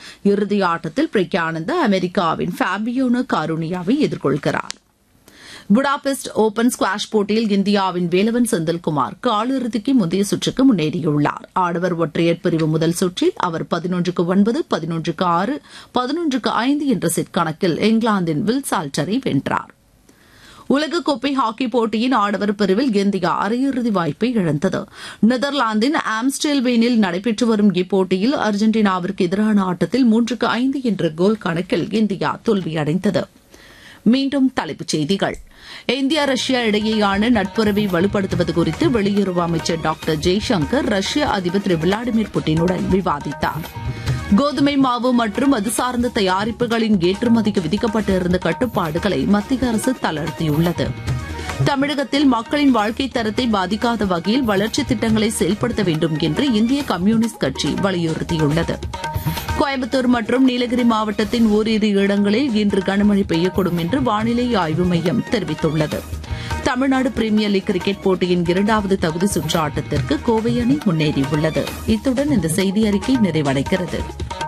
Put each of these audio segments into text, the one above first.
இறுதி ஆட்டத்தில் பிரக்யானந்தா அமெரிக்காவின் ஃபேபியோனோ காருனியாவை எதிர்கொள்கிறார் புடாபெஸ்ட் ஓபன் ஸ்குவாஷ் போட்டியில் இந்தியாவின் வேலவன் செந்தில்குமார் காலிறுதிக்கு முந்தைய சுற்றுக்கு முன்னேறியுள்ளார் ஆடவர் ஒற்றையர் பிரிவு முதல் சுற்றில் அவர் பதினொன்றுக்கு ஒன்பது பதினொன்றுக்கு ஆறு பதினொன்றுக்கு ஐந்து என்ற செட் கணக்கில் இங்கிலாந்தின் வில் சால்டரை வென்றார் உலகக்கோப்பை ஹாக்கி போட்டியின் ஆடவர் பிரிவில் இந்தியா அரையிறுதி வாய்ப்பை இழந்தது நெதர்லாந்தின் ஆம்ஸ்டெல்வேனில் நடைபெற்று வரும் இப்போட்டியில் அர்ஜென்டினாவிற்கு எதிரான ஆட்டத்தில் மூன்றுக்கு ஐந்து என்ற கோல் கணக்கில் இந்தியா தோல்வியடைந்தது மீண்டும் தலைப்புச் செய்திகள் இந்தியா ரஷ்யா இடையேயான நட்புறவை வலுப்படுத்துவது குறித்து வெளியுறவு அமைச்சர் டாக்டர் ஜெய்சங்கர் ரஷ்ய அதிபர் திரு விளாடிமிர் புட்டினுடன் விவாதித்தார் கோதுமை மாவு மற்றும் அது சார்ந்த தயாரிப்புகளின் ஏற்றுமதிக்கு விதிக்கப்பட்டிருந்த கட்டுப்பாடுகளை மத்திய அரசு தளர்த்தியுள்ளது தமிழகத்தில் மக்களின் வாழ்க்கை தரத்தை பாதிக்காத வகையில் வளர்ச்சித் திட்டங்களை செயல்படுத்த வேண்டும் என்று இந்திய கம்யூனிஸ்ட் கட்சி வலியுறுத்தியுள்ளது கோயம்புத்தூர் மற்றும் நீலகிரி மாவட்டத்தின் ஓரிரு இடங்களில் இன்று கனமழை பெய்யக்கூடும் என்று வானிலை ஆய்வு மையம் தெரிவித்துள்ளது தமிழ்நாடு பிரீமியர் லீக் கிரிக்கெட் போட்டியின் இரண்டாவது தகுதி சுற்று ஆட்டத்திற்கு கோவை அணி முன்னேறியுள்ளது இத்துடன் இந்த செய்தி அறிக்கை நிறைவடைகிறது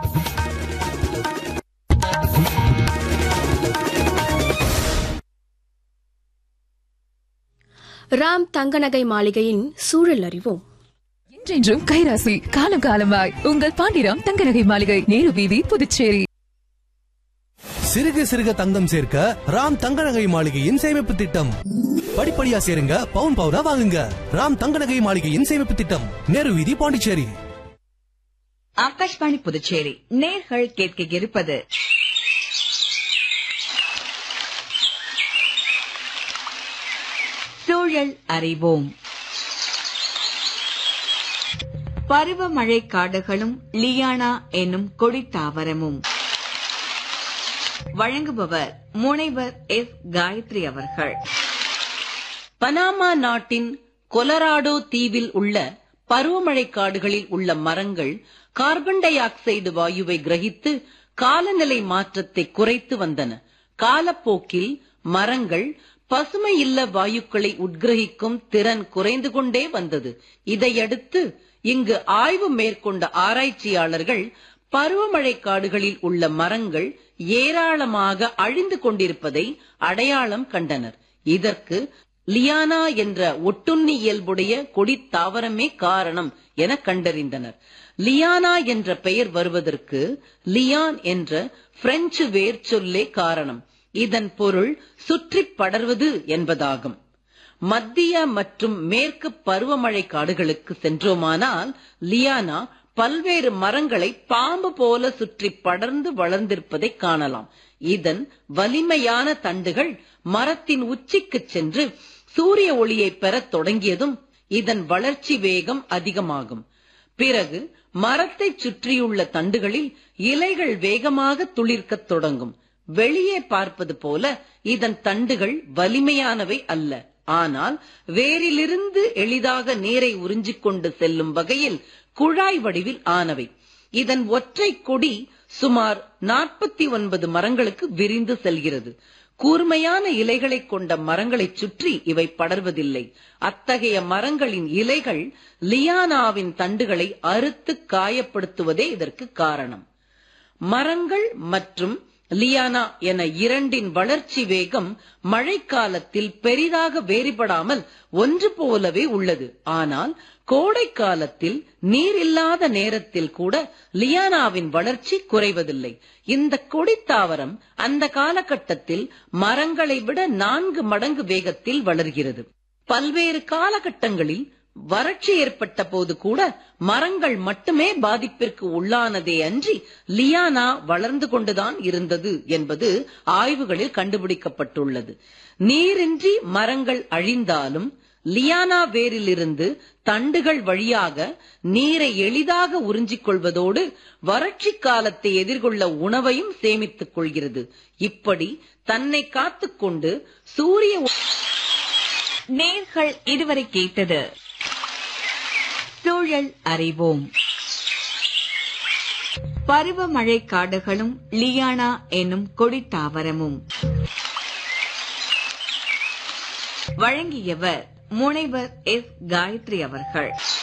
ராம் தங்கநகை மாளிகையின் சூழல் அறிவோம் என்றென்றும் கைராசி காலம் காலமாய் உங்கள் பாண்டிராம் தங்கநகை மாளிகை நேரு வீதி புதுச்சேரி சிறுக சிறுக தங்கம் சேர்க்க ராம் தங்க நகை மாளிகையின் சேமிப்பு திட்டம் படிப்படியா சேருங்க பவுன் பவுனா வாங்குங்க ராம் தங்க நகை மாளிகையின் சேமிப்பு திட்டம் நேரு வீதி பாண்டிச்சேரி ஆகாஷ்வாணி புதுச்சேரி நேர்கள் கேட்க இருப்பது சூழல் அறிவோம் பருவமழை காடுகளும் லியானா என்னும் கொடித்தாவரமும் வழங்குபவர் முனைவர் எஸ் காயத்ரி அவர்கள் பனாமா நாட்டின் கொலராடோ தீவில் உள்ள பருவமழை காடுகளில் உள்ள மரங்கள் கார்பன் டை ஆக்சைடு வாயுவை கிரகித்து காலநிலை மாற்றத்தை குறைத்து வந்தன காலப்போக்கில் மரங்கள் பசுமை இல்ல வாயுக்களை உட்கிரகிக்கும் திறன் குறைந்து கொண்டே வந்தது இதையடுத்து இங்கு ஆய்வு மேற்கொண்ட ஆராய்ச்சியாளர்கள் பருவமழை காடுகளில் உள்ள மரங்கள் ஏராளமாக அழிந்து கொண்டிருப்பதை அடையாளம் கண்டனர் இதற்கு லியானா என்ற ஒட்டுண்ணி இயல்புடைய கொடித்தாவரமே காரணம் என கண்டறிந்தனர் லியானா என்ற பெயர் வருவதற்கு லியான் என்ற பிரெஞ்சு வேர் சொல்லே காரணம் இதன் பொருள் சுற்றிப் படர்வது என்பதாகும் மத்திய மற்றும் மேற்கு பருவமழை காடுகளுக்கு சென்றோமானால் லியானா பல்வேறு மரங்களை பாம்பு போல சுற்றி படர்ந்து வளர்ந்திருப்பதை காணலாம் இதன் வலிமையான தண்டுகள் மரத்தின் உச்சிக்கு சென்று சூரிய ஒளியை பெறத் தொடங்கியதும் இதன் வளர்ச்சி வேகம் அதிகமாகும் பிறகு மரத்தை சுற்றியுள்ள தண்டுகளில் இலைகள் வேகமாக துளிர்க்கத் தொடங்கும் வெளியே பார்ப்பது போல இதன் தண்டுகள் வலிமையானவை அல்ல ஆனால் வேரிலிருந்து எளிதாக நீரை உறிஞ்சிக் கொண்டு செல்லும் வகையில் குழாய் வடிவில் ஆனவை இதன் ஒற்றை கொடி சுமார் நாற்பத்தி ஒன்பது மரங்களுக்கு விரிந்து செல்கிறது கூர்மையான இலைகளை கொண்ட மரங்களைச் சுற்றி இவை படர்வதில்லை அத்தகைய மரங்களின் இலைகள் லியானாவின் தண்டுகளை அறுத்து காயப்படுத்துவதே இதற்கு காரணம் மரங்கள் மற்றும் லியானா என இரண்டின் வளர்ச்சி வேகம் மழைக்காலத்தில் பெரிதாக வேறுபடாமல் ஒன்று போலவே உள்ளது ஆனால் கோடை காலத்தில் நீர் இல்லாத நேரத்தில் கூட லியானாவின் வளர்ச்சி குறைவதில்லை இந்த கொடித்தாவரம் அந்த காலகட்டத்தில் மரங்களை விட நான்கு மடங்கு வேகத்தில் வளர்கிறது பல்வேறு காலகட்டங்களில் வறட்சி ஏற்பட்ட போது கூட மரங்கள் மட்டுமே பாதிப்பிற்கு உள்ளானதே அன்றி லியானா வளர்ந்து கொண்டுதான் இருந்தது என்பது ஆய்வுகளில் கண்டுபிடிக்கப்பட்டுள்ளது நீரின்றி மரங்கள் அழிந்தாலும் லியானா வேரிலிருந்து தண்டுகள் வழியாக நீரை எளிதாக உறிஞ்சிக் கொள்வதோடு வறட்சி காலத்தை எதிர்கொள்ள உணவையும் சேமித்துக் கொள்கிறது இப்படி தன்னை காத்துக்கொண்டு சூரிய நேர்கள் இதுவரை கேட்டது சூழல் அறிவோம் பருவமழை காடுகளும் லியானா என்னும் கொடித்தாவரமும் வழங்கியவர் முனைவர் எஸ் காயத்ரி அவர்கள்